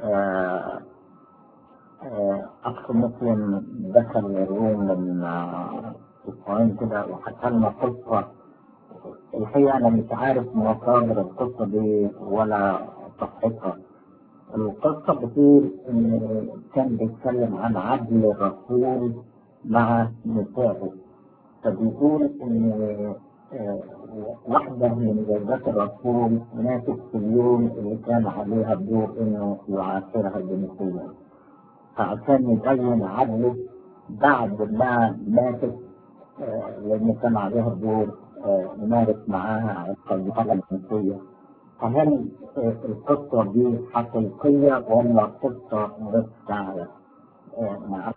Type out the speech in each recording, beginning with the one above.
آه، آه، أخ مسلم دخل الروم من آه، أسبوعين كده وحكى لنا قصة الحقيقة أنا مش عارف مصادر القصة دي ولا صحتها القصة بتقول إن كان بيتكلم عن عدل الرسول مع نسائه فبيقول إن آه، واحدة من زوجات الرسول ماتت في اليوم اللي كان عليها الدور إنه يعاشرها جنسيا فعشان يبين عدله بعد ما ماتت آه، لأن كان عليها الدور آه، يمارس معاها الطبيعة الجنسية فهل آه، القصة دي حقيقية ولا قصة مستعارة؟ آه، مع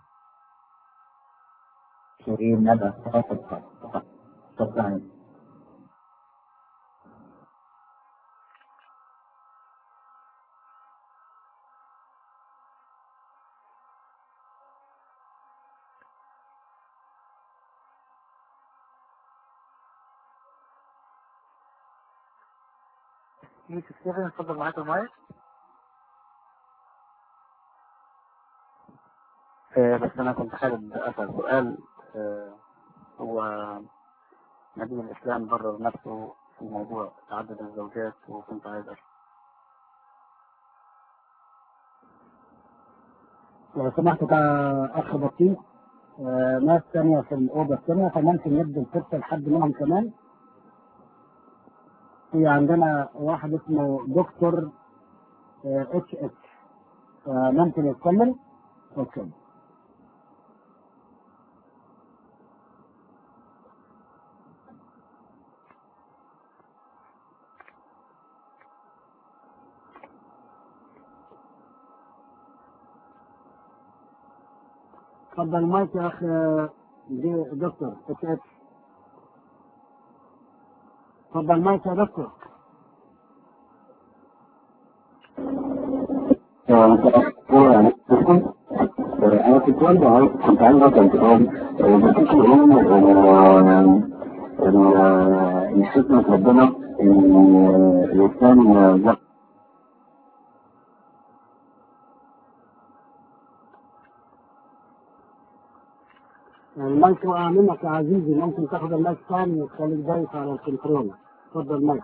شيرين ندى فتحة شكرا يوسف ستيفن اتفضل معاك المايك آه، بس انا كنت حابب اسال سؤال آه، هو نبي الاسلام برر نفسه في موضوع تعدد الزوجات وكنت عايز اسال لو سمحت بقى اخ بطيء آه، ناس تانية في الأوضة التانية فممكن ندي الفرصة لحد منهم كمان في عندنا واحد اسمه دكتور اتش اتش ممكن يتكلم؟ اوكي اتفضل المايك يا اخ آه، دي- دكتور اتش اتش اتفضل المايك يا دكتور انا كنت عايز أعرف- كنت عايز اسال سؤال بشوف ان ان حكمة ربنا ان الانسان ذكر المايك وقع منك يا عزيزي ممكن تاخد المايك ثاني وتخليك دايس على الكنترول اتفضل المايك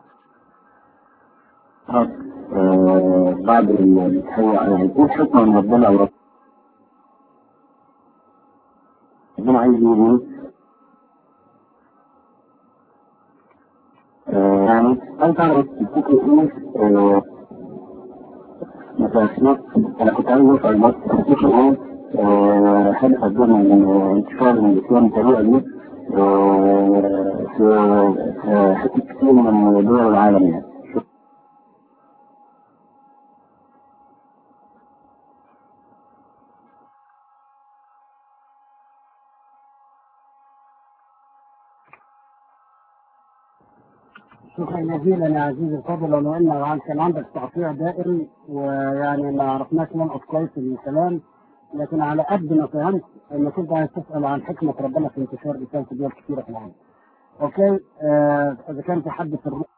آه، بعد ال- هو هيكون حكمة من ربنا او ربنا عايز يقول آه، يعني عايز اعرف تفتكر ايه آه، مثلا انا كنت عايز اسال بس تفتكر ايه آه، هل قدرنا من انتشار الاسلام بالطريقه دي آه، في في حتت كتير من دول العالم يعني شكرا جزيلا يا عزيزي الفاضل لو ان كان عندك تقطيع دائري ويعني ما عرفناش نلقط كويس الكلام لكن على قد ما فهمت انك انت عايز تسال عن حكمه ربنا في انتشار الاسلام في دول كثيره في العالم. اوكي آه اذا كان في حد في الروح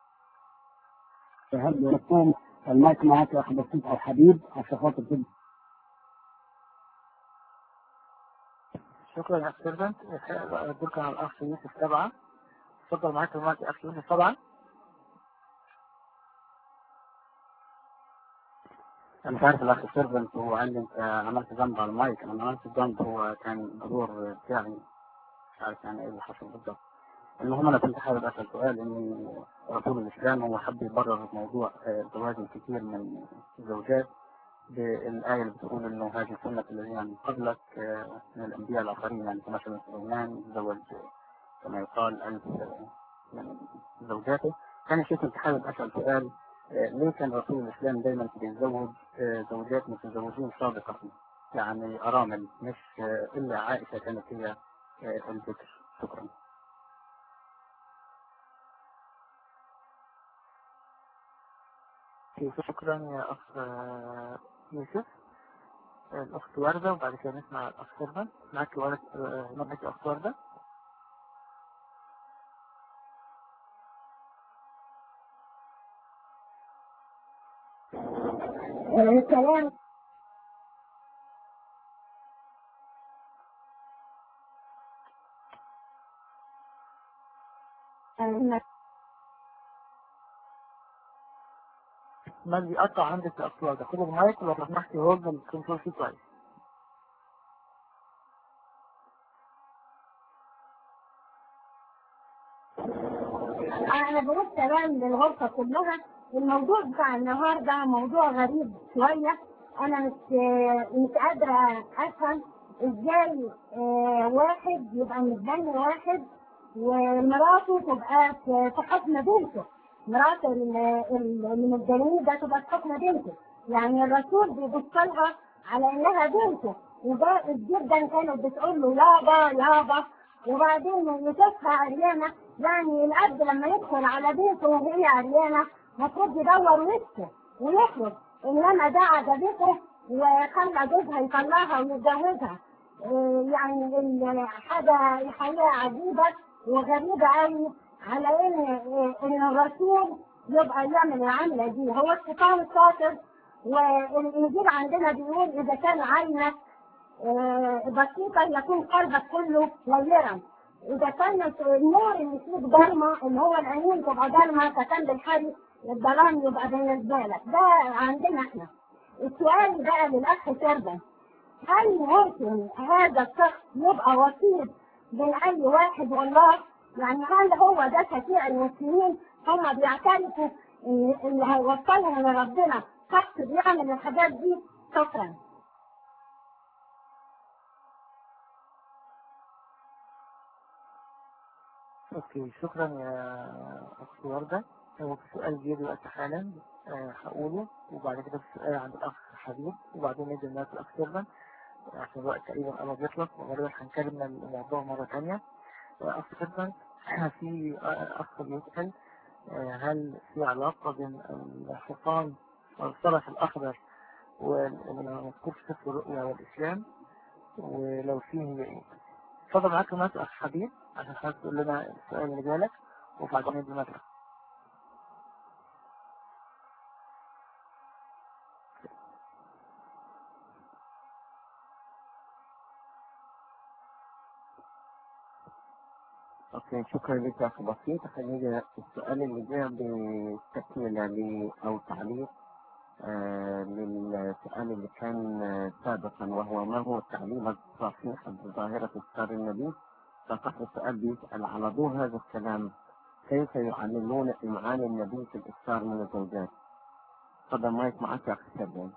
هل يكون المايك معاك يا اخ بسيط او حبيب عشان خاطر تبدا شكرا يا اخ سيرفنت ادوك على الاخ يوسف سبعه اتفضل معاك المايك يا اخ يوسف سبعه انا مش عارف الاخ سيرفنت هو قال لي انت عملت ذنب على المايك انا ما عملتش ذنب هو كان الدور بتاعي مش عارف يعني ايه اللي حصل بالظبط المهم انا كنت حابب اسال سؤال ان رسول الاسلام هو حب يبرر موضوع آه، زواج الكثير من الزوجات بالآية اللي بتقول إنه هذه سنة الذين من قبلك آه، من الأنبياء الآخرين يعني مثلا سليمان تزوج كما يقال ألف آه، من زوجاته كان شيء كنت حابب أسأل سؤال آه، ليه كان رسول الإسلام دايما بيتزوج آه، زوجات متزوجين سابقة يعني أرامل مش آه، إلا عائشة كانت هي آه، الذكر شكرا شكرا يا أخ آه، يوسف الأخت وردة وبعد كده نسمع الأخ سيرفن معاك ولد آه، معاك أخت وردة آه، كلام آه، ما بيقطع عندك الأصوات خد المايك ولو سمحتي هولد الكنترول فيه كويس انا برد كلام للغرفه كلها الموضوع بتاع النهارده موضوع غريب شويه انا مش مش قادره افهم ازاي آه، واحد يبقى متبني واحد ومراته تبقى في في حكم بنته مرات ال- ال- اللي متبنيه ده تبقى في حكم بنته يعني الرسول بيبص لها على انها بنته وده جدا كانت بتقول له يابا يابا وبعدين يشوفها عريانه يعني الاب لما يدخل على بنته وهي عريانه المفروض يدور وشه ويخرج انما ده عجبته وخلى جوزها يطلعها ويتجوزها إيه يعني ال- حاجه الحقيقه عجيبه وغريبه قوي على ان ان الرسول يبقى يعمل العمله دي هو الشيطان الشاطر والانجيل عندنا بيقول اذا كان عينك آه، بسيطة يكون قلبك كله نيرا إذا كانت النور اللي فيه ضلمة اللي هو العيون تبقى ضلمة فكان بالحري الظلام يبقى بالنسبة لك ده عندنا احنا السؤال بقى للأخ سربا هل ممكن هذا الشخص يبقى وسيط بين أي واحد والله يعني هل هو ده شفيع المسلمين هم بيعترفوا إن اللي هيوصلهم لربنا شخص بيعمل الحاجات دي شكرا اوكي شكرا يا اخت وردة هو في سؤال جه دلوقتي حالا آه، هقوله وبعد كده في سؤال عند الاخ حبيب وبعدين ندي الناس الاخ سيرفن عشان الوقت تقريبا قرب يخلص وغالبا هنكلم الموضوع مرة تانية آه، اخ سيرفن في آه، اخ بيسأل آه، هل في علاقة بين الحصان والصرف الأخضر والمذكور في سفر الرؤيا والإسلام ولو فيه هي إيه؟ اتفضل معاك المايك أخ حبيب عشان حضرتك تقول لنا السؤال اللي جالك وبعدين ندي المايك اوكي شكرا لك يا اخي بسيط خلينا السؤال اللي جاء بتكملة ل- او تعليق آه للسؤال اللي كان آه، سابقا وهو ما هو التعليم الصحيح بظاهرة إفطار النبي فصاحب السؤال بيسأل على ضوء هذا الكلام كيف يعلمون إمعان النبي في الإفطار من الزوجات؟ تفضل مايك معك يا أخي سلمان.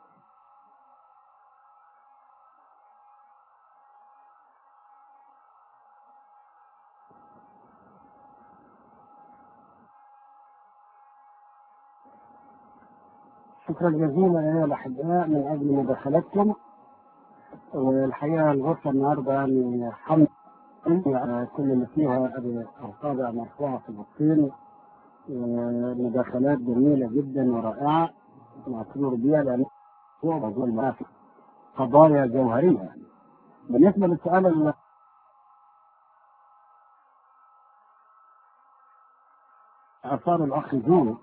شكرا جزيلا أيها الأحباء من أجل مداخلتكم والحقيقة الغرفة النهاردة يعني حمد آه، كل اللي فيها أصابع مرفوعة في البطين مداخلات جميلة جدا ورائعة مسرور بها لأن هو موضوع المنافق قضايا جوهرية بالنسبة للسؤال ال- آثار الأخ زو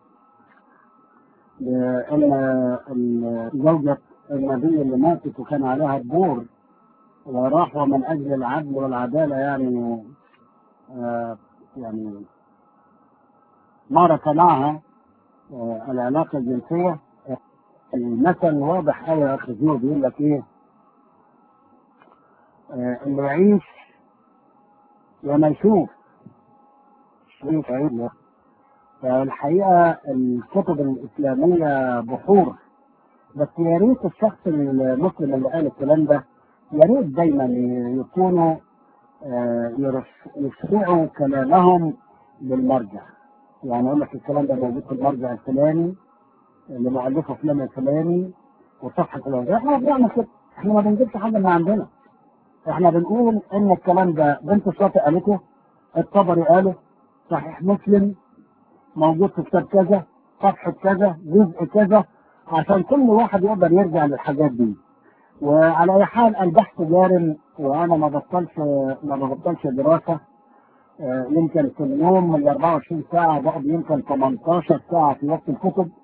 بأن ال- زوجة النبي اللي ماتت وكان عليها الدور وراحوا من أجل العدل والعدالة يعني آه يعني مارس معها آه العلاقة الجنسية آه، المثل واضح قوي يا أخي زو بيقول لك إيه آه اللي يعيش يا ما يشوف مش عيب فالحقيقة الكتب الإسلامية بحور بس يا ريت الشخص المسلم اللي قال الكلام ده يا ريت دايما يكونوا آه، يرش- يشرعوا كلامهم بالمرجع يعني يقول لك الكلام ده موجود في المرجع الفلاني اللي مؤلفه فلان الفلاني وصفحة فلان احنا بنعمل كده احنا ما بنجيبش حاجة من عندنا احنا بنقول ان الكلام ده بنت الشاطئ قالته الطبري قاله صحيح مسلم موجود في كتاب كذا صفحة كذا جزء كذا عشان كل واحد يقدر يرجع للحاجات دي وعلى اي حال البحث جار وانا ما بطلش ما ببطلش دراسه آه، يمكن في اليوم من 24 ساعه بقضي يمكن 18 ساعه في وقت الكتب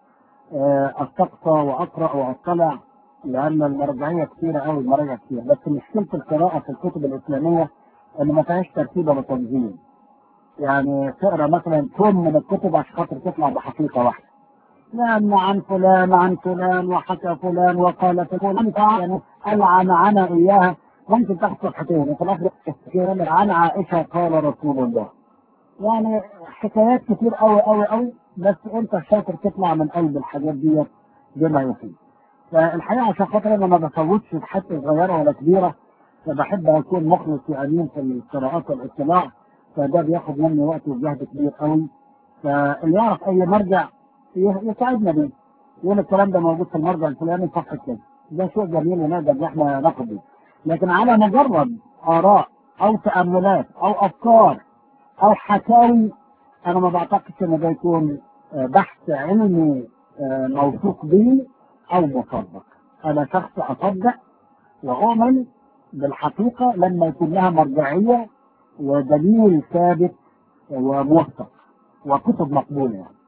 آه، استقصى واقرا واطلع لان المرجعيه كثيره قوي المراجع كثير بس مشكله القراءه في الكتب الاسلاميه ان ما فيهاش ترتيب ولا تنظيم يعني تقرا مثلا توم من الكتب عشان خاطر تطلع بحقيقه واحده لأن عن فلان عن فلان وحكى فلان وقال فلان يعني ألعن عنا إياها ممكن تاخد صفحتين وفي الآخر تحكي عن عائشة قال رسول الله يعني حكايات كتير قوي قوي قوي بس أنت شاطر تطلع من قلب الحاجات دي بما يفيد فالحقيقة عشان خاطر أنا ما بفوتش في حتة صغيرة ولا كبيرة فبحب أكون مخلص وأمين في القراءات والاطلاع فده بياخد مني وقت وجهد كبير قوي فاللي يعرف أي مرجع يساعدنا بيه يقول الكلام ده موجود في المرجع الفلاني صفحة كده ده شيء جميل ونقدر ان احنا ناخد بيه لكن على مجرد آراء أو تأملات أو أفكار أو حكاوي أنا ما بعتقدش إن ده يكون آه، بحث علمي آه، موثوق به أو مصدق أنا شخص أصدق وأؤمن بالحقيقة لما يكون لها مرجعية ودليل ثابت وموثق وكتب مقبولة يعني.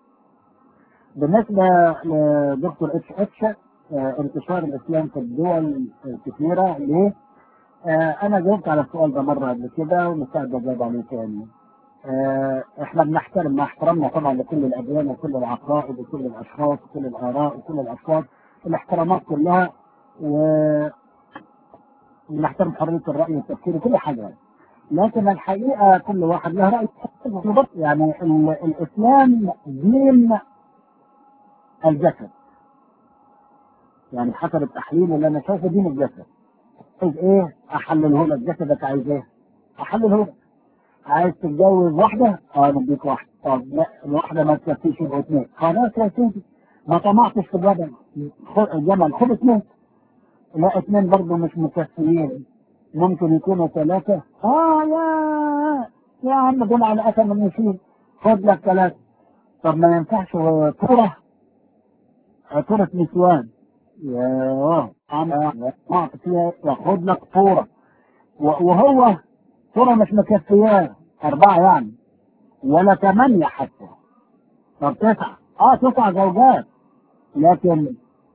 بالنسبة لدكتور اتش اتش آه، انتشار الاسلام في الدول الكثيرة ليه؟ آه، انا جاوبت على السؤال ده مرة قبل كده ومستعد اجاوب عليه تاني. آه، احنا بنحترم مع احترامنا طبعا لكل الاديان وكل العقائد وكل الاشخاص وكل الاراء وكل الاشخاص الاحترامات كلها و بنحترم حرية الرأي والتفكير وكل حاجة يعني. لكن الحقيقة كل واحد له رأي يعني ال- الإسلام دين الجسد يعني حسب التحليل اللي انا شايفه دين الجسد عايز ايه احلله لك جسدك عايز ايه احلله لك عايز تتجوز واحده اه نديك واحده طب لا الواحده ما تكفيش يبقى اثنين خلاص يا سيدي ما طمعتش في الجبل خد الجمل خد اثنين لا اثنين برضه مش مكفيين ممكن يكونوا ثلاثه اه يا يا عم دول على اثر النشيد خد لك ثلاثه طب ما ينفعش كوره عطورة نسوان ياه انا وقعت فيها ياخد لك صورة و- وهو صورة مش مكفياه أربعة يعني ولا ثمانية حتى طب تسعة اه تسع زوجات لكن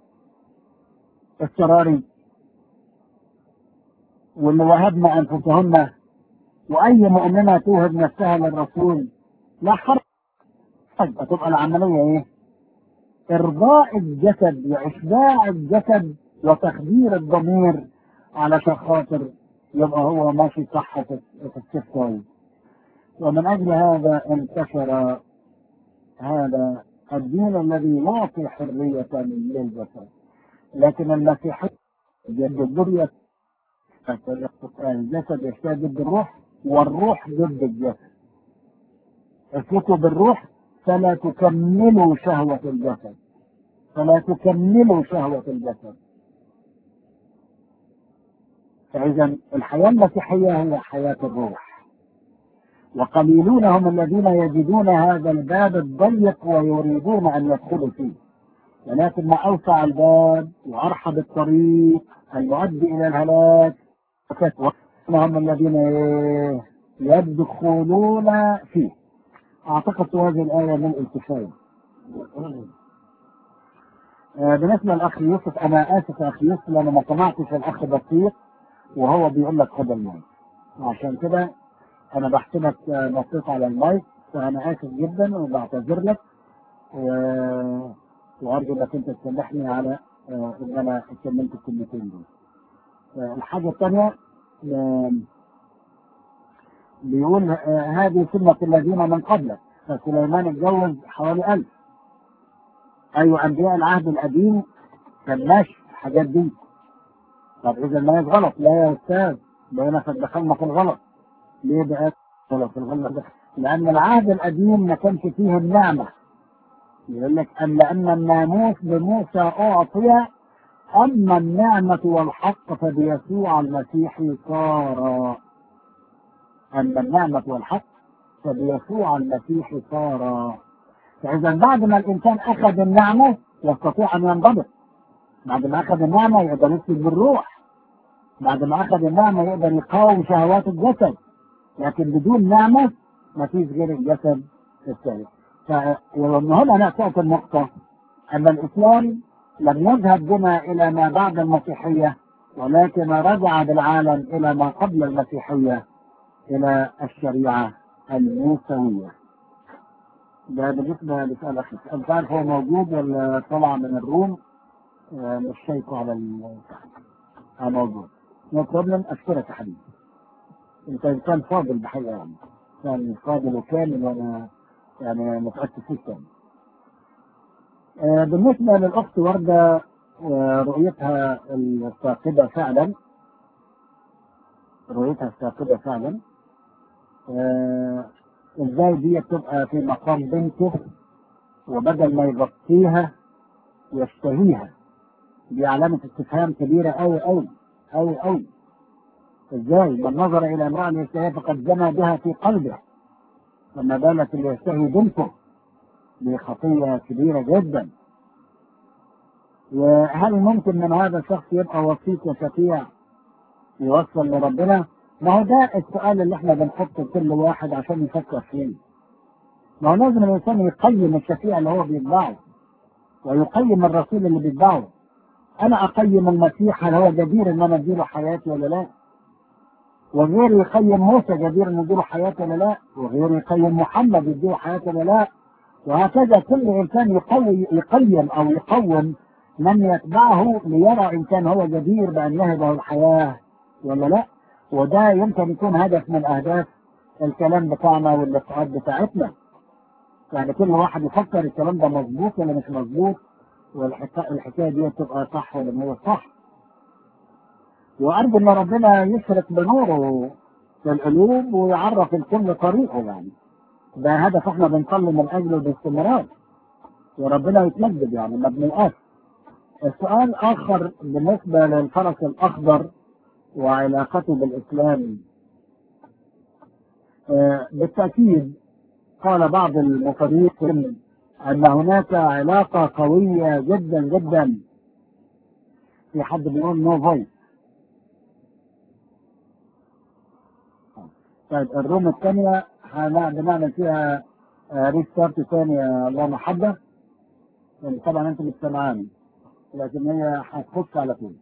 السراري واللي وهبنا أنفسهن وأي مؤمنة توهب نفسها للرسول لا حرج تبقى العملية إيه؟ إرضاء الجسد وإشباع الجسد وتخدير الضمير علشان خاطر يبقى هو ماشي صح في في السكة ومن أجل هذا انتشر هذا الدين الذي يعطي حرية للجسد لكن المسيحية الذرية الجسد يحتاج ضد الروح والروح ضد الجسد اسلكوا بالروح فلا تكملوا شهوة الجسد فلا تكملوا شهوة الجسد فإذا الحياة المسيحية هي حياة الروح وقليلون هم الذين يجدون هذا الباب الضيق ويريدون أن يدخلوا فيه ولكن ما أوسع الباب وأرحب الطريق المؤدي إلى الهلاك هم الذين يدخلون فيه أعتقد هذه الآية من الكفاية آه، بالنسبة للأخ يوسف أنا آسف يا أخ يوسف لأنا ما سمعتش الأخ بسيط وهو بيقول لك خد المايك عشان كده أنا بحسبك آه، نصيت على المايك فأنا آسف جدا وبعتذر لك و... وأرجو إنك أنت تسامحني على آه، إن أنا اتكلمت الكلمتين دول. آه، الحاجة الثانية آه، بيقول آه، هذه سنة الذين من قبلك فسليمان اتجوز حوالي ألف أيوة أنبياء العهد القديم كان ماشي الحاجات دي طب إذا ما هي غلط لا يا أستاذ بقينا دخلنا في الغلط ليه بقى غلط في الغلط ده؟ لأن العهد القديم ما كانش فيه النعمة يقول لك أن لأن الناموس بموسى أعطي أما النعمة والحق فبيسوع المسيح صار أما النعمة والحق فبيسوع المسيح صار فإذا بعد ما الإنسان أخذ النعمة يستطيع أن ينضبط بعد ما أخذ النعمة يقدر يسلك بالروح بعد ما أخذ النعمة يقدر يقاوم شهوات الجسد لكن بدون نعمة ما فيش غير الجسد الثالث ف- ومن هنا نأتي النقطة أن الإسلام لم يذهب بنا إلى ما بعد المسيحية ولكن رجع بالعالم إلى ما قبل المسيحية إلى الشريعة الموسوية ده بالنسبة لسؤال أخي أنت عارف هو موجود ولا طلع من الروم آه، مش شايفه على ال آه، موجود نو بروبلم أشكرك يا حبيبي أنت إنسان فاضل بحقيقة يعني إنسان فاضل وكامل وأنا يعني متأسف فيك يعني. آه، بالنسبة للأخت وردة ورؤيتها الثاقبة فعلا رؤيتها الثاقبة فعلا آه، ازاي دي تبقى في مقام بنته وبدل ما يغطيها يشتهيها دي علامة استفهام كبيرة أوي أوي أوي أوي ازاي من نظر إلى امرأة يشتهيها فقد زنى بها في قلبه فما بالك اللي يشتهي بنته دي خطية كبيرة جدا وهل ممكن من هذا الشخص يبقى وسيط وشفيع يوصل لربنا؟ ما هو ده السؤال اللي احنا بنحطه لكل واحد عشان يفكر فيه. ما هو لازم الانسان يقيم الشفيع اللي هو بيتبعه ويقيم الرسول اللي بيتبعه. انا اقيم المسيح هل هو جدير ان انا اديله حياتي ولا لا؟ وغيري يقيم موسى جدير ان اديله حياتي ولا لا؟ وغيري يقيم محمد يديله حياتي ولا لا؟ وهكذا كل انسان يقوي يقيم او يقوم من يتبعه ليرى ان كان هو جدير بان يهبه الحياه ولا لا وده يمكن يكون هدف من اهداف الكلام بتاعنا واللقاءات بتاعتنا يعني كل واحد يفكر الكلام ده مظبوط ولا مش مظبوط والحكايه دي تبقى صح ولا هو صح وارجو ان ربنا يشرك بنوره في القلوب ويعرف الكل طريقه يعني ده هدف احنا بنصلي من اجله باستمرار وربنا يتمجد يعني ما بنوقفش السؤال آخر بالنسبة للفرس الأخضر وعلاقته بالإسلام آه، بالتأكيد قال بعض المفسرين أن هناك علاقة قوية جدا جدا في حد بيقول نو فويس طيب الروم الثانية بنعمل فيها ريستارت ثاني يا الله محبة طبعا انتم مش سامعاني لكن هي هتخش على طول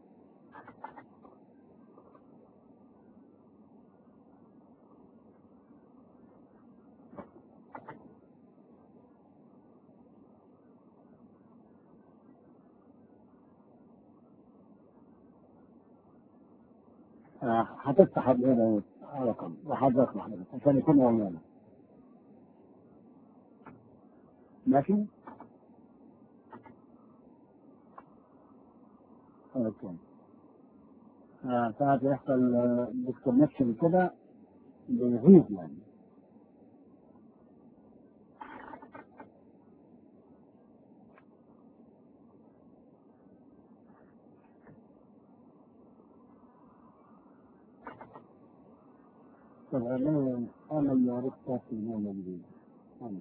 آه، هتفتح هنا رقم وحضرتك محمد عشان يكون ويانا ماشي اوكي آه ساعات يحصل ديسكونكشن كده بيغيب يعني طب انا انا اللي عرفت في الموضوع الجديد انا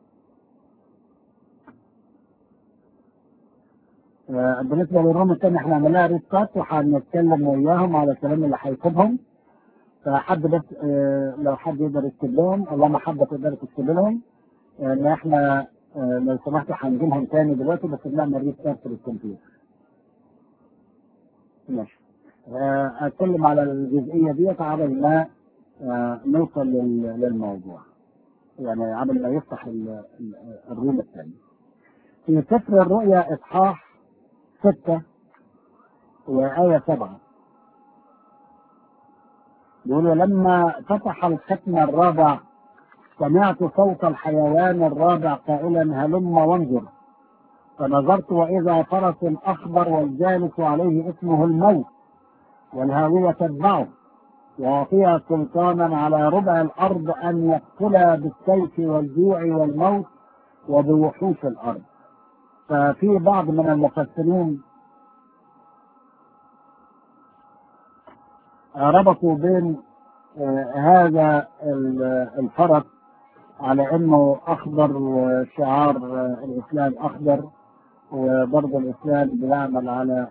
آه، بالنسبه للروم الثاني احنا عملناها ريستارت وهنتكلم وياهم على الكلام اللي هيكتبهم فحد بس اه لو حد يقدر يكتب لهم اللهم حابه تقدر تكتب لهم آه، ان احنا اه لو سمحتوا هنجيبهم تاني دلوقتي بس بنعمل ريستارت للكمبيوتر. ماشي. آه، اتكلم على الجزئيه ديت قبل ما نوصل لل- للموضوع. يعني قبل ما يفتح ال- ال- الروم الثاني. في سفر الرؤيا اصحاح ستة وآية سبعة يقول لما فتح الختم الرابع سمعت صوت الحيوان الرابع قائلا هلم وانظر فنظرت وإذا فرس أخضر والجالس عليه اسمه الموت والهاوية تتبعه وأعطيها سلطانا على ربع الأرض أن يقتل بالسيف والجوع والموت وبوحوش الأرض ففي بعض من المفسرين ربطوا بين آه، هذا ال- الفرس على انه اخضر وشعار آه، الاسلام اخضر وبرضه الاسلام بيعمل على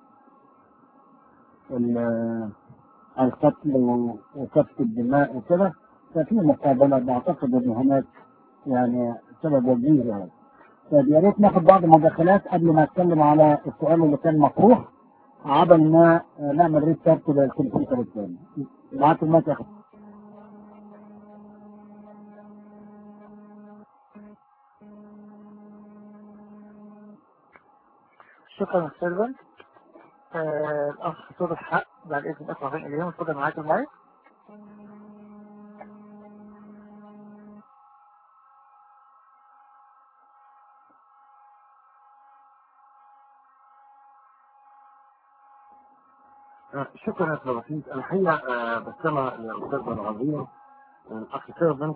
ال- القتل و- وسفك الدماء وكده ففي مقابله بعتقد ان هناك يعني سبب وجيه يعني طيب يا ريت ناخد بعض المداخلات قبل ما اتكلم على السؤال اللي كان مطروح عبل ما آه، نعمل ريستارت للكمبيوتر الثاني معاك المايك يا اخي شكرا سيرفنت آه، الأخ صوت الحق بعد إذن أسمع فين اليوم اتفضل معاك المايك آه، شكرا يا أستاذ بسيط الحقيقة آه، بستمع للأستاذ العظيم الأخ سيرفنت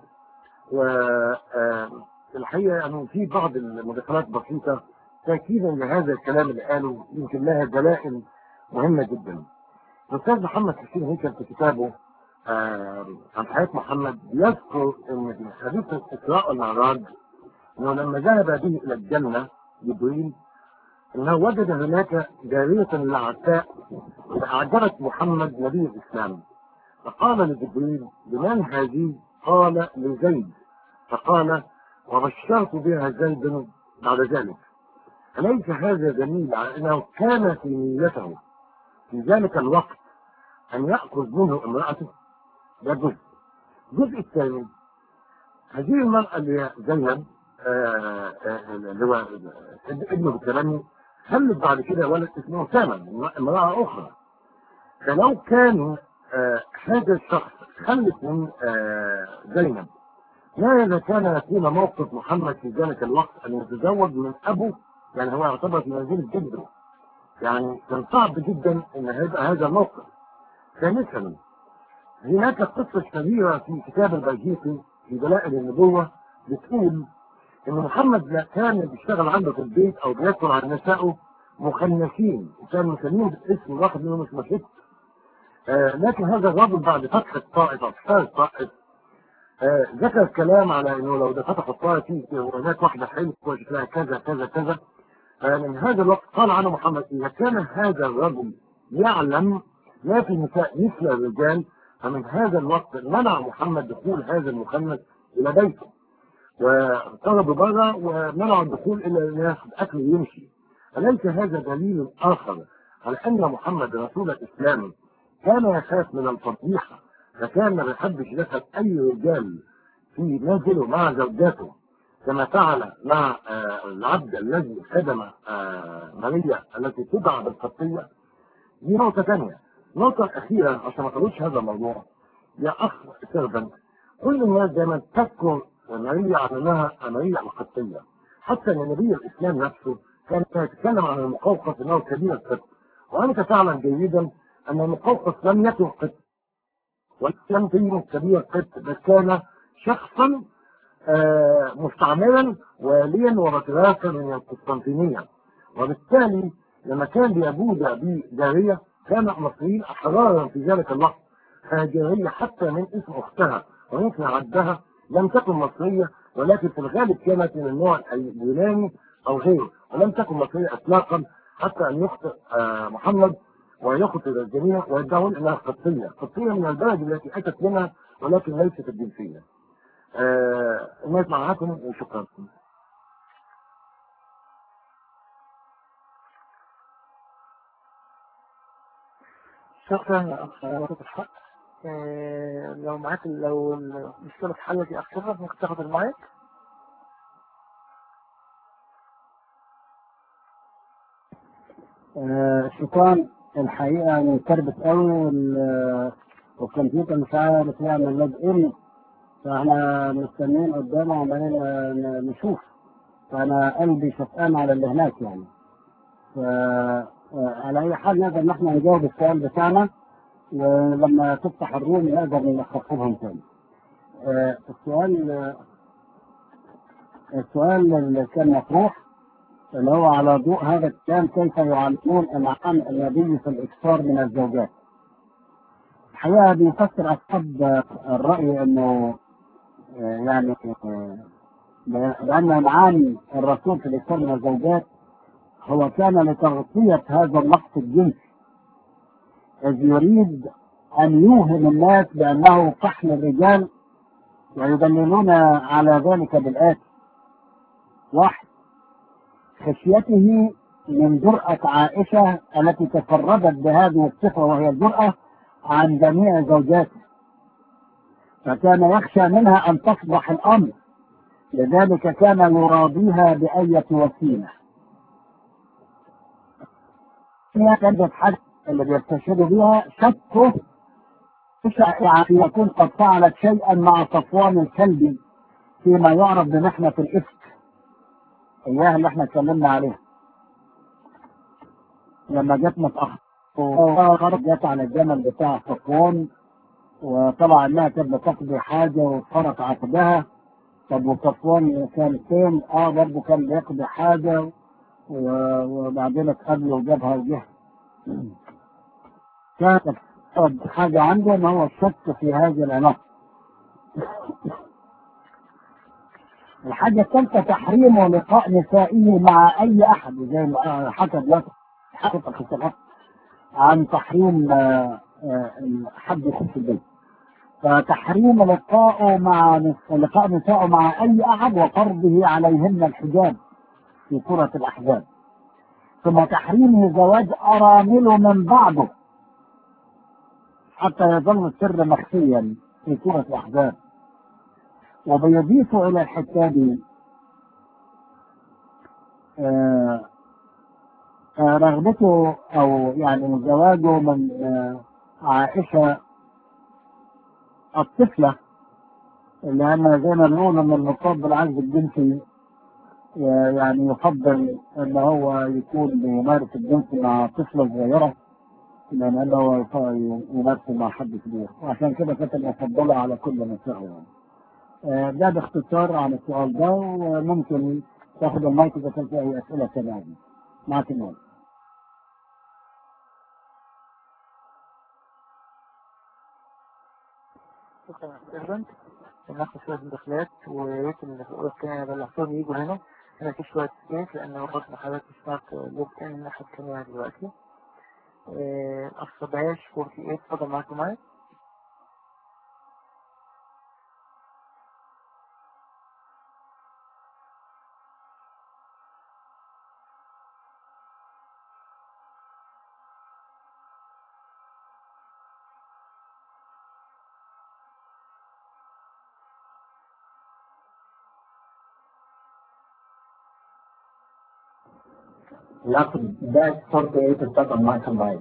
والحقيقة يعني في بعض المداخلات بسيطة تأكيدا لهذا الكلام اللي قاله يمكن لها دلائل مهمة جدا الأستاذ محمد حسين هيكل في كتابه آه، عن حياة محمد يذكر أن في حديث الإسراء والمعراج أنه لما ذهب به إلى الجنة جبريل أنه وجد هناك جارية لعتاء فأعجبت محمد نبي الإسلام فقال لجبريل بمن هذه؟ قال لزيد فقال وبشرت بها زيد بعد ذلك أليس هذا دليل على أنه كان في نيته في ذلك الوقت أن يأخذ منه امرأته؟ ده جزء الجزء الثاني هذه المرأة اللي هي زينب آه، آه، اللي هو ابنه بالتبني خلت بعد كده ولد اسمه سامة امرأة أخرى فلو كان آه، هذا الشخص خلف من آه، زينب ماذا كان يكون موقف محمد في ذلك الوقت أن يتزوج من أبوه يعني هو يعتبر في منزلة جده يعني كان صعب جدا أن هذا هذا الموقف ثالثا هناك قصة كبيرة في كتاب البيهقي في دلائل النبوة بتقول ان محمد لا كان بيشتغل عنده في البيت او بيدخل على نسائه مخنثين وكان مسميهم باسم واحد منهم اسمه ست آه لكن هذا الرجل بعد فتح الطائف او فتح الطائف آه ذكر كلام على انه لو ده فتح الطائف في هناك واحده حلوه شكلها كذا كذا كذا آه من هذا الوقت قال عنه محمد اذا كان هذا الرجل يعلم ما في النساء مثل الرجال فمن هذا الوقت منع محمد دخول هذا المخنث الى بيته وطردوا بره ومنعوا الدخول الا ان ياخذ اكل ويمشي اليس هذا دليل اخر على ان محمد رسول الاسلام كان يخاف من الفضيحه فكان ما بيحبش يدخل اي رجال في منزله مع زوجاته كما فعل مع آه، العبد الذي خدم آه، ماريا التي تدعى بالقبطيه دي نقطه ثانيه النقطه الاخيره عشان ما تقولوش هذا الموضوع يا اخ سيرفنت كل الناس دايما تذكر ماريا على انها ماريا القبطيه حتى ان نبي الاسلام نفسه كان يتكلم عن المقوقس انه كبير القبط وانت تعلم جيدا ان المقوقس لم يكن قبط ولم يكن كبير القبط بل كان شخصا آه، مستعمرا واليا وبطريركا من القسطنطينيه وبالتالي لما كان بيجود بجاريه كان المصريين احرارا في ذلك الوقت فجاريه حتى من اسم اختها ويمكن عدها لم تكن مصريه ولكن في الغالب كانت من النوع اليوناني او غيره ولم تكن مصريه اطلاقا حتى ان يخطئ آه، محمد ويخطئ الجميع ويدعون انها قبطيه، قبطيه من البلد التي اتت منها ولكن ليست الجنسيه. آه، الناس معاكم وشكرا. شكرا يا أخ صوت الحق آه، لو معاك لو المشكلة اتحلت يا أخ سيرفنت ممكن تاخد المايك آه، الشيطان الحقيقة مكربت قوي وال- والكمبيوتر مش عارف يعمل لوج ان فاحنا مستنيين قدامه عمالين ن- نشوف فانا قلبي شفقان على اللي هناك يعني ف آه، على اي حال نقدر ان احنا نجاوب السؤال بتاعنا ولما تفتح الروم نقدر نخفضهم تاني آه، السؤال آه، السؤال اللي كان مطروح اللي هو على ضوء هذا الكلام كيف يعاملون انعام النبي في الاكثار من الزوجات. الحقيقه بيفسر اصحاب الراي انه آه، يعني آه، لان انعام الرسول في الاكثار من الزوجات هو كان لتغطيه هذا النقص الجنسي اذ يريد ان يوهم الناس بانه فحل الرجال ويدللون على ذلك بالاتي واحد خشيته من جرأة عائشة التي تفردت بهذه الصفة وهي الجرأة عن جميع زوجاته فكان يخشى منها أن تصبح الأمر لذلك كان يراضيها بأية وسيلة هي كانت حد اللي بيستشهد بها شكه شائعة في يكون قد فعلت شيئا مع صفوان الكلبي فيما يعرف بمحنة الإفك إياها اللي احنا اتكلمنا عليها لما جت متأخر جت على الجمل بتاع صفوان وطبعا انها كانت بتقضي حاجة واتفرط عقدها طب وصفوان كان فين؟ اه برضه كان بيقضي حاجة و- وبعدين اتقابلوا وجابها وجه كانت أبعد حاجة عنده ان هو الشك في هذه العلاقة الحاجة الثالثة تحريم لقاء نسائه مع أي أحد زي ما حكى دلوقتي حكى الخطابات عن تحريم آه، آه، حد يخش البيت فتحريم لقائه مع نس- لقاء نسائه مع أي أحد وفرضه عليهن الحجاب في سورة الأحزاب ثم تحريم زواج أرامله من بعضه حتى يظل السر مخفيا في سورة الأحزاب وبيضيف إلى الحتة دي آه، آه، رغبته أو يعني زواجه من آه، عائشة الطفلة لأن زي ما بنقول إن المصاب بالعجز الجنسي آه، يعني يفضل إن هو يكون بيمارس الجنس مع طفلة صغيرة لأن أنه هو يف- يمارس مع حد كبير وعشان كده كانت المفضلة على كل نساء يعني. آه، ده باختصار عن السؤال ده وممكن تاخد المايك إذا كان في أي أسئلة تانية معك المايك. شكرا يا سيرفنت ناخد شوية مداخلات ويا ريت اللي في الأوضة التانية بلغتهم يجوا هنا هنا في شوية سبيس لأن وقت حضرتك سمعت لوب إن الناحية التانية دلوقتي آه، أخ باش 48 اتفضل معاك المايك لكن ده صورة ايه تتفق معك المايك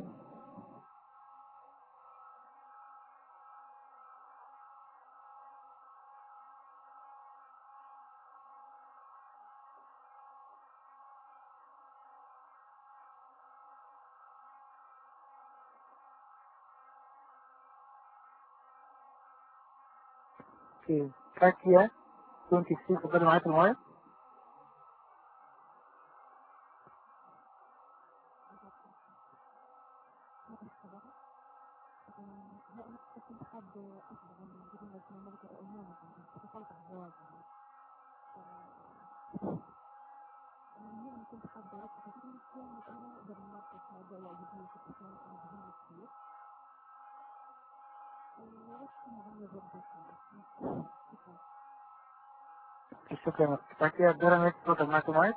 في كاتيا 26 اتفضل معاك المايك شكرا يا كاتيا دورة اتفضل معاك المايك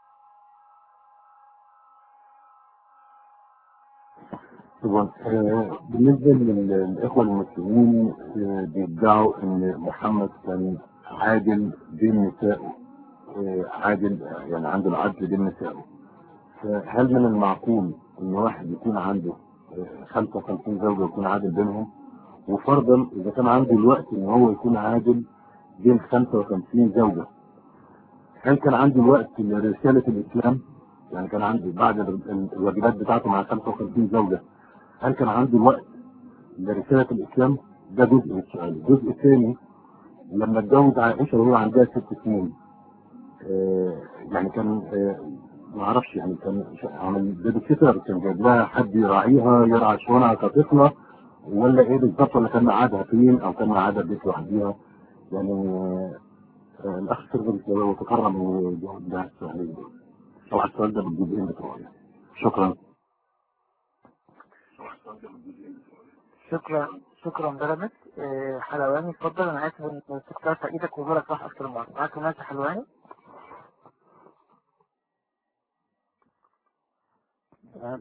طبعا آه، بالنسبة لل- للإخوة المسلمين آه، بيدعوا إن محمد كان عادل بين نسائه آه، عادل آه، يعني عنده العدل بين نسائه فهل من المعقول إن واحد يكون عنده آه، 55 زوجة ويكون عادل بينهم وفرضا إذا كان عنده الوقت إن هو يكون عادل بين 55 زوجة هل كان عنده الوقت لرسالة الإسلام يعني كان عنده بعد ال- ال- الواجبات بتاعته مع 55 زوجة هل كان عنده الوقت لرسالة الإسلام؟ ده جزء من السؤال، الجزء الثاني لما اتجوز عائشة وهو عندها ست سنين آه يعني كان آه ما اعرفش يعني كان ش- عامل بيبي سيتر كان جايب لها حد يراعيها يرعى شؤونها كطفلة ولا ايه بالظبط ولا كان معادها فين او كان معادها في بيت لوحديها يعني آه آه، الاخ سيرفنت لو تكرم ويجاوب ده السؤالين دول او على السؤال ده بالجزئين بتوعه يعني. شكرا شكرا شكرا درجت آه، حلواني اتفضل انا اسف ان استقطعت ايدك وزورك راح اكتر مرة معاك المايك يا حلواني آه،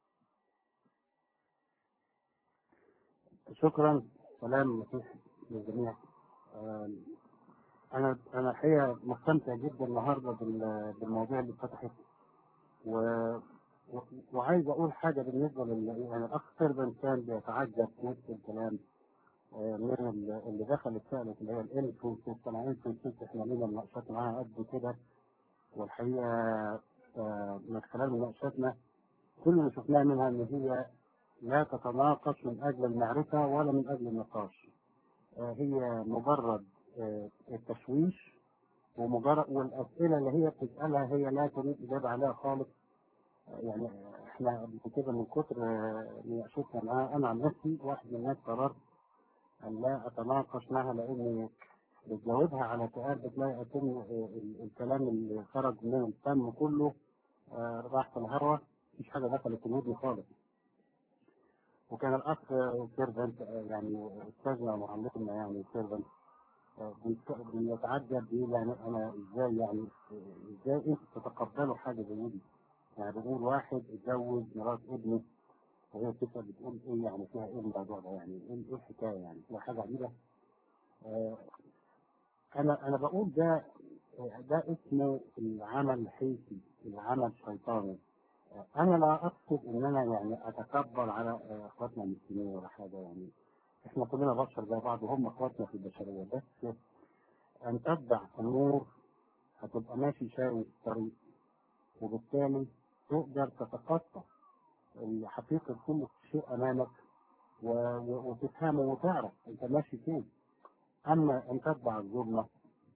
شكرا سلام مسيح للجميع آه، انا انا الحقيقه مستمتع جدا النهارده بال- بالمواضيع اللي اتفتحت و... و... وعايز اقول حاجه بالنسبه لل يعني الاخ سيرفن كان بيتعجب في نفس الكلام آه، من ال- اللي دخلت سالت اللي هي الانفوسيس انا انفوسيس احنا لينا مناقشات معاها قد كده والحقيقه آه، من خلال مناقشاتنا كل اللي شفناه منها ان هي لا تتناقش من اجل المعرفه ولا من اجل النقاش آه، هي مجرد آه، التشويش ومجرد والاسئله اللي هي بتسالها هي لا تريد اجابه عليها خالص آه، يعني احنا قبل كده من كتر آه، مناقشتنا معاها انا عن نفسي واحد من الناس قررت ان لا اتناقش معها لاني بتجاوبها على سؤال بتلاقي أتم ال- الكلام اللي خرج من الفم كله آه، راح في الهواء مفيش حاجه دخلت الودن خالص وكان الاخ سيرفنت يعني استاذنا ومعلمنا يعني سيرفنت بيتعجب بيقول يعني انا ازاي يعني ازاي انتوا تتقبلوا حاجه زي دي؟ يعني بيقول واحد اتجوز مرات ابنه وهي بتسال بتقول ايه يعني فيها ايه الموضوع ده يعني ايه إيه الحكايه يعني فيها حاجه عجيبه آه، انا انا بقول ده ده اسمه العمل الحيثي العمل الشيطاني آه، انا لا اقصد ان انا يعني اتكبر على آه، اخواتنا المسلمين ولا حاجه يعني احنا كلنا بشر زي بعض وهم اخواتنا في البشريه بس ان تتبع النور هتبقى ماشي شاوي الطريق وبالتالي تقدر تتخطى حقيقة كل شيء أمامك و... و... وتفهمه وتعرف أنت ماشي فين أما أن تتبع الظلمة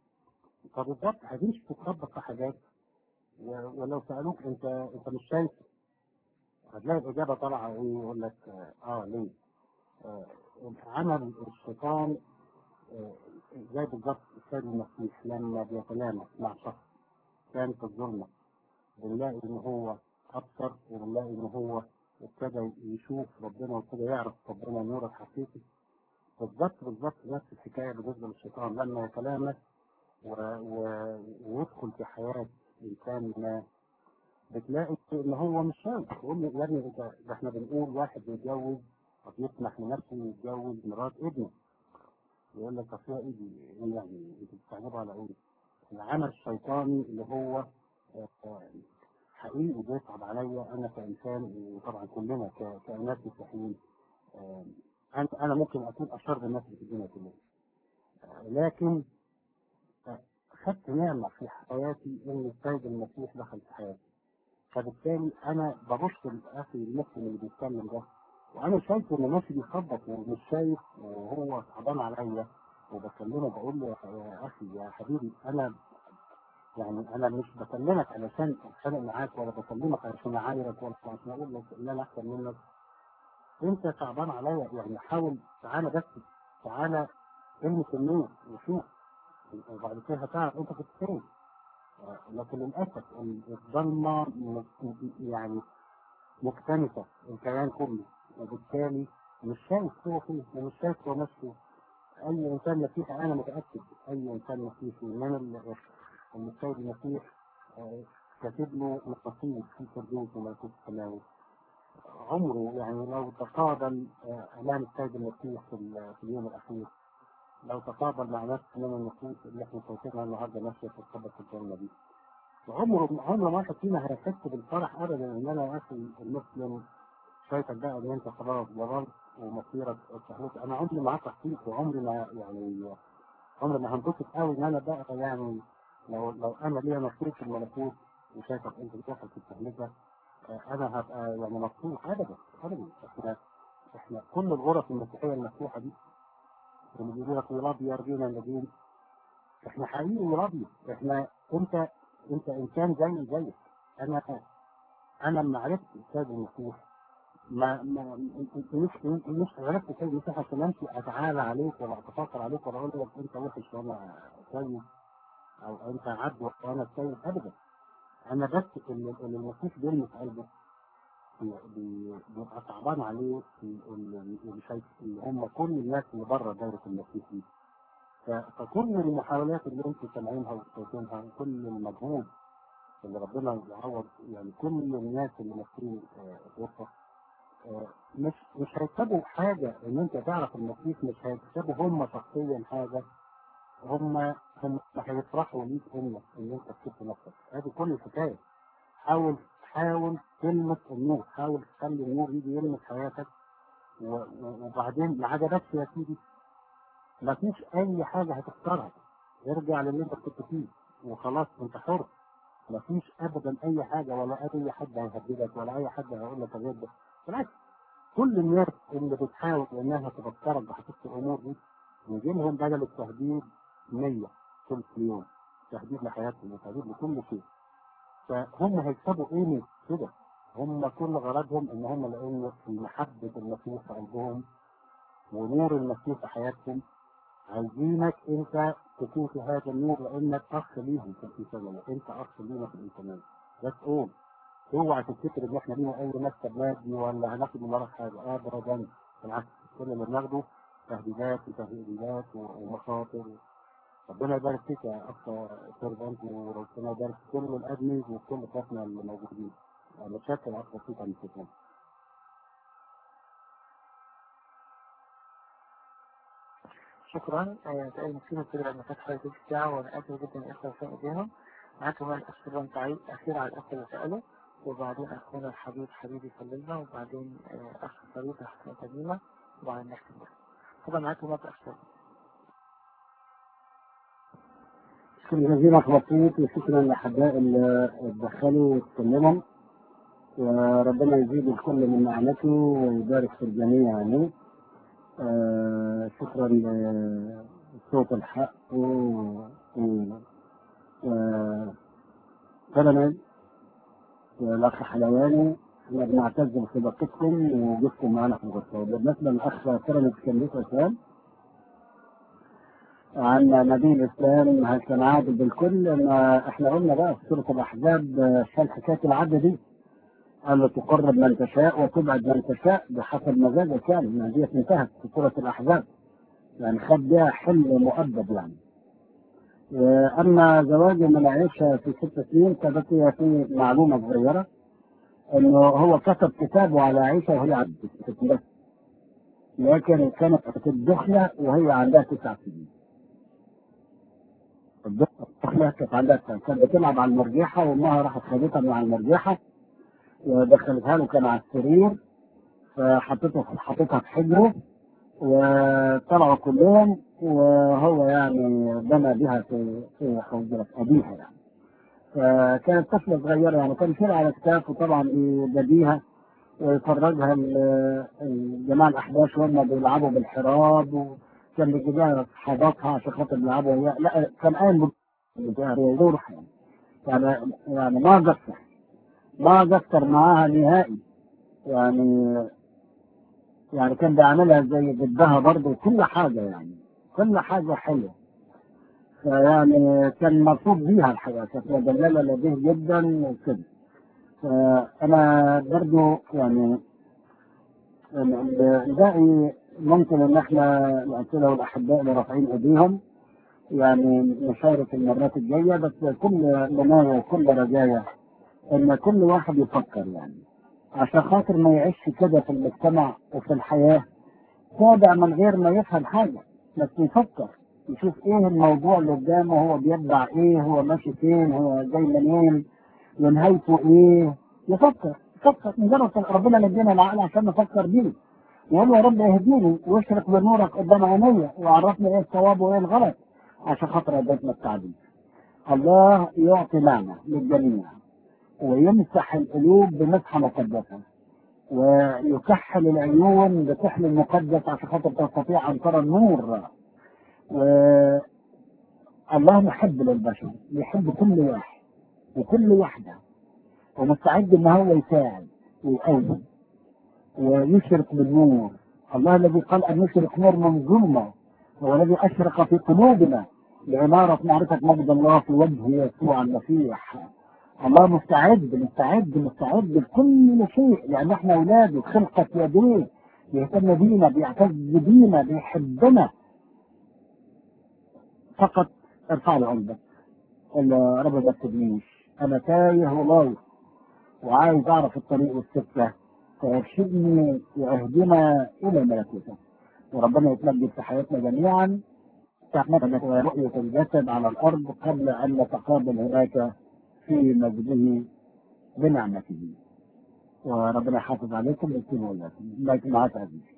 فبالضبط هتمشي تتطبق في حاجات و... ولو سألوك أنت أنت مش شايف هتلاقي الإجابة طالعة إيه يقول لك آه, آه ليه؟ آه عمل الشيطان آه زي بالظبط السيد المسيح لما بيتلامس مع شخص كان في الظلمة بنلاقي إن هو أبصر وبنلاقي إن هو ابتدى يشوف ربنا وابتدى يعرف ربنا نور الحقيقي بالظبط بالظبط نفس الحكاية بالنسبة للشيطان لما يتلامس و... و... ويدخل في حياة إنسان ما بتلاقي إن هو مش شايف يقول له يا ابني ده ده إحنا بنقول واحد بيتجوز أو يسمح لنفسه يتجوز مرات ابنه يقول لك أصل هي إيه دي؟ إيه يعني أنتوا بتستعجبوا على إيه؟ العمل الشيطاني اللي هو آه، آه، حقيقي بيصعب عليا انا كانسان وطبعا كلنا ك- كناس مسيحيين آه، انا انا ممكن اكون اشر الناس اللي في الدنيا كلها آه، لكن آه، خدت نعمه في حياتي ان السيد المسيح دخل في حياتي فبالتالي انا ببص لاخي المسلم اللي بيتكلم ده وانا شايف ان ماشي بيخبط ومش شايف وهو صعبان عليا وبكلمه بقول له يا- يا اخي يا حبيبي انا يعني انا مش بكلمك علشان اتخانق معاك ولا بكلمك علشان اعايرك ولا عشان اقول لك ان انا احسن منك انت صعبان عليا يعني حاول تعالى بس تعالى المس النور وشوف وبعد كده هتعرف انت كنت فين آه، لكن للاسف الظلمه م- م- يعني مكتنفه الكيان كله وبالتالي مش شايف هو فين ومش شايف هو نفسه اي انسان مسيحي انا متاكد اي انسان مسيحي من ال- ان السيد المسيح آه، كاتب له نصيب في فردوس وملكوت السماوي عمره يعني لو تقابل آه، امام السيد المسيح في, ال- في اليوم الاخير لو تقابل مع نفس من النصوص اللي احنا شايفينها النهارده ماشيه في القبه الجنه دي عمره عمر ما واحد فينا هيحس بالفرح ابدا ان انا يا اخي المسلم شايفك بقى ان انت خلاص ضررت ومصيرك اتسهلت انا عمري ما تحقيق وعمري ما يعني عمري ما هنبسط قوي ان انا بقى يعني لو لو انا ليا نصيب في الملكوت وشايفك انت بتدخل في التهلكه آه، انا هبقى يعني مبسوط ابدا ابدا احنا احنا كل الغرف المسيحيه المفتوحه دي اللي بيقولوا لك ولاد يرضينا الذين احنا حقيقي ولادنا احنا انت انت انسان زي زيك انا انا لما عرفت السيد المسيح ما ما مش مش عرفت السيد المسيح عشان امشي اتعالى عليك ولا اتفاخر عليك ولا اقول لك انت وحش وانا كويس او انت عبد وانا كويس ابدا انا بس اللي اللي المسيح بيلمس قلبه بي- بي- بيبقى صعبان عليه اللي اللي شايف اللي هم كل الناس اللي بره دايره المسيح دي ف- فكل المحاولات اللي انتم سامعينها وشايفينها وكل المجهود اللي ربنا يعوض يعني كل الناس اللي ماسكين آه، الغرفه آه، مش مش هيكتبوا حاجه ان انت تعرف المسيح مش هيكتبوا هم شخصيا حاجه هم هم هيفرحوا ليك انك ان انت كتبت نفسك هذه كل الحكايه حاول حاول تلمس النور حاول تخلي النور يجي يلمس حياتك و- و- وبعدين ما عجبكش يا سيدي ما فيش اي حاجه هتختارها ارجع للي انت كنت فيه وخلاص انت حر ما فيش ابدا اي حاجه ولا اي حد هيهددك ولا اي حد هيقول لك غير ده بالعكس كل الناس اللي بتحاول انها تفكرك بحقيقه الامور دي يجي لهم بدل التهديد 100 كل يوم تهديد لحياتهم وتهديد لكل شيء فهم هيكسبوا ايه من كده هم كل غرضهم ان هم لان في محبه المسيح في قلبهم ونور المسيح في حياتهم عايزينك انت تكون في هذا النور لانك اخ ليهم في الانسانيه انت اخ لينا في الانسانيه بس قول اوعى تفتكر ان احنا لينا اي مكتب مادي ولا هناخد من وراك حاجه ابدا بالعكس كل اللي بناخده تهديدات وتهديدات ومخاطر ربنا يبارك فيك يا اخ سيرفنت وربنا يبارك في كل الادميز وكل اخواتنا اللي موجودين متشكر يا اخ بسيط عن الفكره شكرا آه، تقريبا نسيب الفكرة أن كانت حوالي تلت ساعة وأنا آسف جدا الإخوة اللي إيديهم معاكم بقى الأخ سلمان تعليق أخير على الأخ اللي سأله وبعدين أخونا الحبيب حبيبي سلمنا وبعدين آه، أخ فريد أخ تميمة وبعدين نختم بس طبعا معاكم بقى الأخ سلمان شكرا جزيلا اخ بسيط وشكرا لاحباء اللي اتدخلوا واتكلموا وربنا يزيد الكل من نعمته ويبارك في الجميع يعني آه، شكرا لصوت الحق و و- سلمة والأخ حلواني احنا بنعتز بصداقتكم ووجودكم معنا في الغرفة وبالنسبة للأخ سلمة كان ليه سؤال عن نبي الإسلام هل كان عادل بالكل إن احنا قلنا بقى في سورة الأحزاب آه، شال حكاية العدل دي قال له تقرب من تشاء وتبعد من تشاء بحسب مزاجك يعني ما دي انتهت في سورة الأحزاب يعني خد بيها حل مؤبد يعني أما زواجه من عائشة في ست سنين فبقي في معلومة صغيرة إنه هو كتب كتابه على عائشة وهي عندها ست بس لكن كانت في الدخلة وهي عندها تسع سنين الدخلة كانت عندها تسع كانت بتلعب على المرجيحة وأمها راحت خدتها من على المرجيحة ودخلتها له كان على السرير فحطيته حطيتها في حجره وطلعوا كلهم وهو يعني بنى بها في في حجرة أبيها يعني فكانت طفلة صغيرة يعني كان شيل على كتافه طبعا بيديها ويفرجها ال- الجماعة الأحباش وهم بيلعبوا بالحراب وكان بيجيبها صحاباتها عشان خاطر يلعبوا وياه لا كان قايم بيروح يعني يعني يعني ما قصر ما قصر معاها نهائي يعني يعني كان بيعملها زي ضدها برضه كل حاجة يعني كل حاجة حلوة فيعني كان مبسوط بيها الحقيقة كانت مدللة لديه جدا وكده فأنا برضه يعني الباقي ممكن إن إحنا الأمثلة والأحباء اللي رافعين إيديهم يعني نشارك المرات الجاية بس كل منايا وكل رجايا إن كل واحد يفكر يعني عشان خاطر ما يعيش كده في المجتمع وفي الحياة تابع من غير ما يفهم حاجة بس يفكر يشوف ايه الموضوع اللي قدامه هو بيتبع ايه هو ماشي فين هو جاي منين ونهايته ايه يفكر يفكر مجرد ربنا مدينا العقل عشان نفكر بيه يقول يا رب اهديني واشرق بنورك قدام عيني وعرفني ايه الصواب وايه الغلط عشان خاطر اديتنا التعليم الله يعطي نعمة للجميع ويمسح القلوب بمسحة مقدسة ويكحل العيون بكحل المقدس عشان خاطر تستطيع ان ترى النور و الله محب للبشر يحب كل واحد وكل واحدة ومستعد ان هو يساعد ويقوم ويشرق بالنور الله الذي قال ان يشرق نور من ظلمه هو الذي اشرق في قلوبنا لعمارة معرفة مجد الله في وجه يسوع المسيح الله مستعد مستعد مستعد لكل شيء لان احنا اولاده خلقة يديه بيهتم بينا بيعتز بينا بيحبنا فقط ارفع له قلبك قول له رب ما تسيبنيش انا تايه ولايص وعايز اعرف الطريق والسكه فيرشدني واهدنا الى ملكوته وربنا يتمجد في حياتنا جميعا تعمل رؤية الجسد على الأرض قبل أن نتقابل هناك في مجده بنعمته وربنا يحافظ عليكم ويكون وياكم معاك عزيزي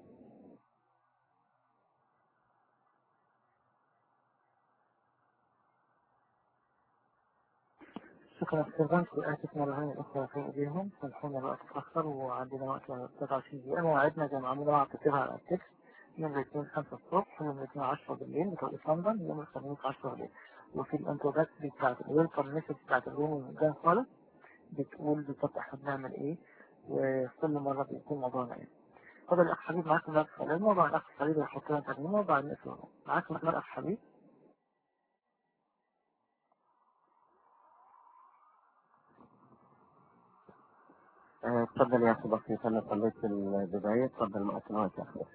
شكرا سيرفانت وآسف مرة الأخرى في إيديهم سامحونا الوقت اتأخر وعندنا وقت 23 دقيقة موعدنا زي ما عملنا مع كتبها على التكست يوم الاثنين 5 الصبح يوم الاثنين 10 بالليل بتوقيت لندن يوم الخميس 10 بالليل وفي الانتروجاكتري بتاعت الويلكم مسج بتاعت الروم المجان خالص بتقول بالظبط احنا بنعمل ايه وكل مرة بيكون موضوعنا ايه فضل الأخ حبيب معاكم بقى في الموضوع الأخ حبيب هيحط لنا ترجمة وبعدين نقفل معاكم الأخ حبيب اتفضل يا اخي بسيط انا صليت البدايه اتفضل معك الوقت يا اخي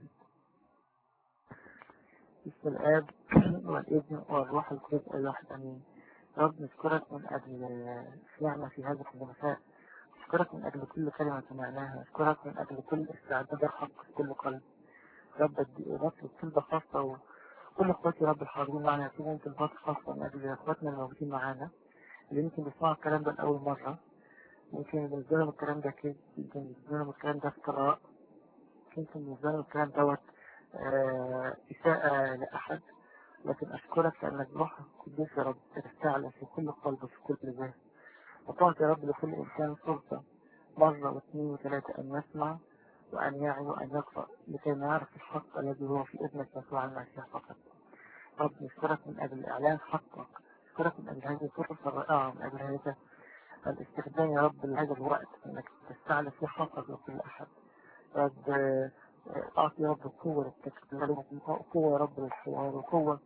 بسم الآب والابن والروح القدس الواحد أمين رب نشكرك من أجل نعمة في هذا المساء نشكرك من أجل كل كلمة سمعناها نشكرك من أجل كل استعداد الحق في كل قلب رب نطلب طلبة خاصة وكل اخواتي رب الحاضرين معنا يكونوا طلبات خاصة من أجل اخواتنا الموجودين معانا اللي يمكن بيسمعوا الكلام ده لأول مرة يمكن بالنسبة لهم الكلام ده كده يمكن بالنسبة لهم الكلام ده افتراء يمكن بالنسبة لهم الكلام دوت آه إساءة لأحد لكن أشكرك لأنك روح القدوس يا رب تستعلى في كل قلب وفي كل ذهن وتعطي يا رب لكل إنسان فرصة مرة واثنين وثلاثة أن يسمع وأن يعي وأن يقرأ لكي ما يعرف الحق الذي هو في ابنك يسوع المسيح فقط رب نشكرك من أجل إعلان حقك نشكرك من أجل هذه الفرصة الرائعة من أجل هذا الاستخدام يا رب لهذا الوقت انك تستعلى في حقك لكل احد رب اعطي يا رب قوة للتكلم قوة يا رب للحوار وقوة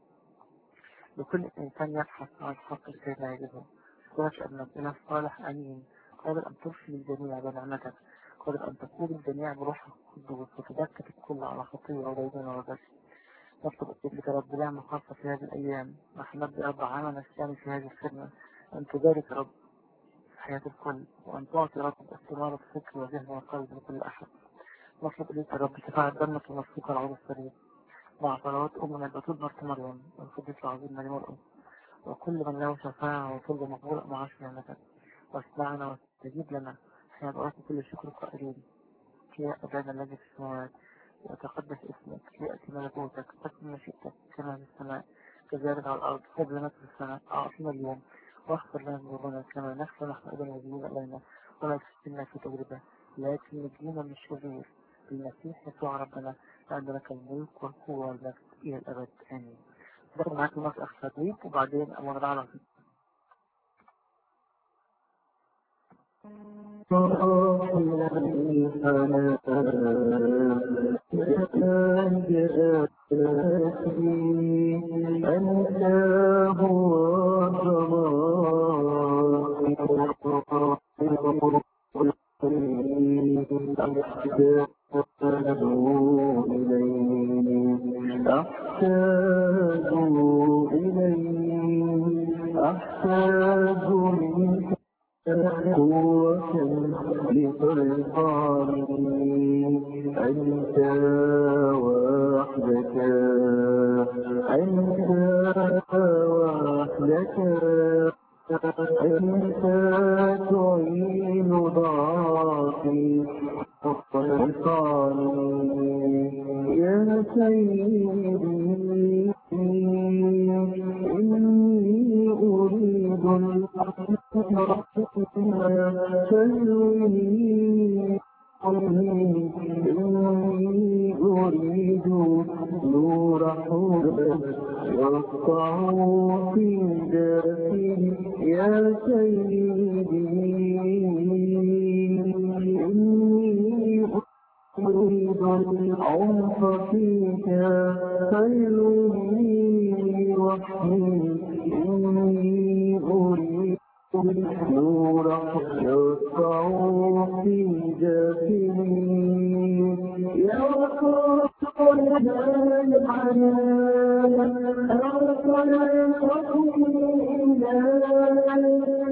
لكل انسان يبحث عن الحق لكي لا يجده اشكرك انك اله صالح امين قادر ان ترشد الجميع بنعمتك قادر ان تقود الجميع بروحك القدوس وتبكت الكل على خطية وديننا وغش نطلب لك يا رب نعمة خاصة في هذه الايام نحن نبدأ رب عملنا الثاني في هذه الخدمة ان تبارك يا رب حياة الكل وأن تعطي رب استمارة فكر وذهن وقلب لكل أحد نطلب إليك يا رب شفاعة دمك المسلوك العود السرير مع صلوات أمنا البتول مرت مريم والقدس العظيم مريم الأم وكل من له شفاعة وكل مقبولة مع نعمتك واسمعنا واستجيب لنا حين دعوات كل شكر قائلين يا أبانا الذي في السماوات وتقدس اسمك يأتي ملكوتك تكن مشيئتك كما في السماء كذلك على الأرض خذ لنا في السماء أعطنا اليوم واغفر لنا ذنوبنا كما نغفر نحن أيضا الذين إلينا ولا تفتنا في تجربة لكن نجينا من الشرير بالمسيح يسوع ربنا لأن لك الملك والقوة والمجد إلى الأبد آمين. دخل معاك المرة أخ صديق وبعدين أمر على أنت هو أحتاج إليك أحتاج منك قوة لترفعني أنت وحدك أنت وحدك أنت تعين ضعفي وترفعني يا سيدي إني أريد تلويني إني أريد نور حبك يقطع في داخلي يا سيدي إني أريد العمق فيك خيرني واحمي إني أريد نور يقطع في داخلي يا رسول الحنان أرسل الحكم إلى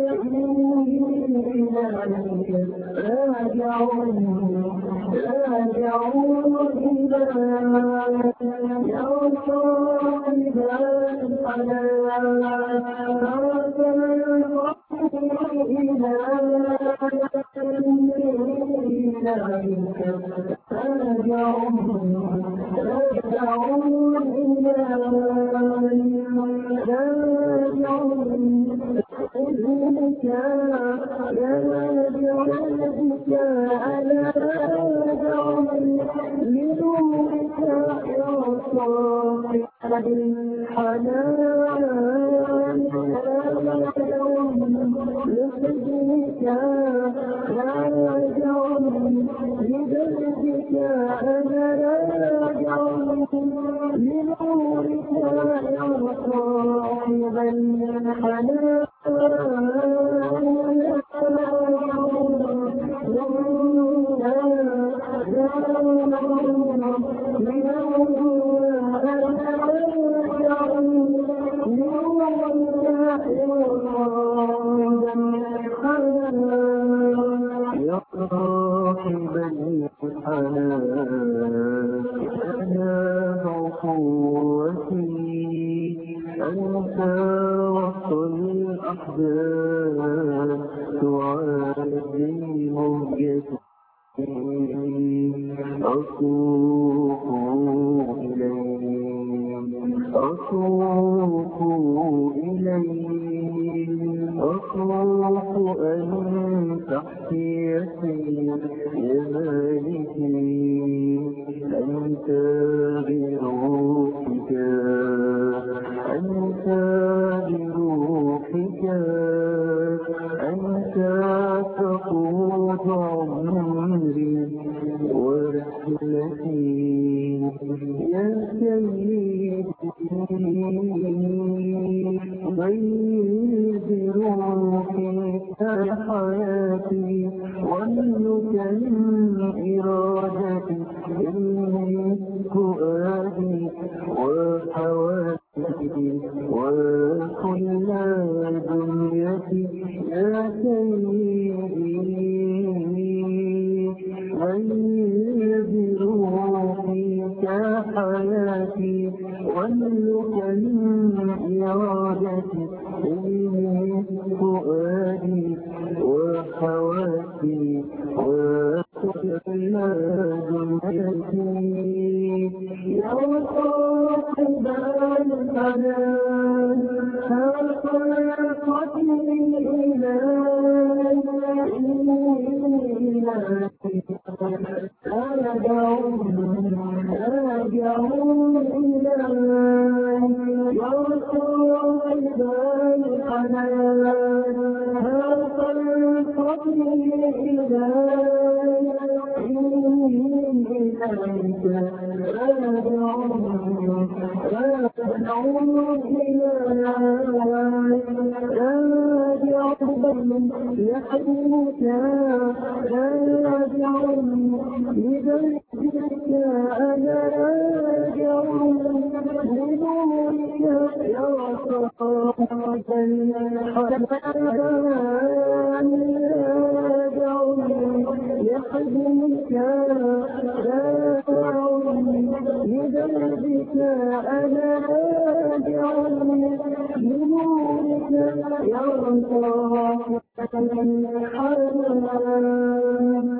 يا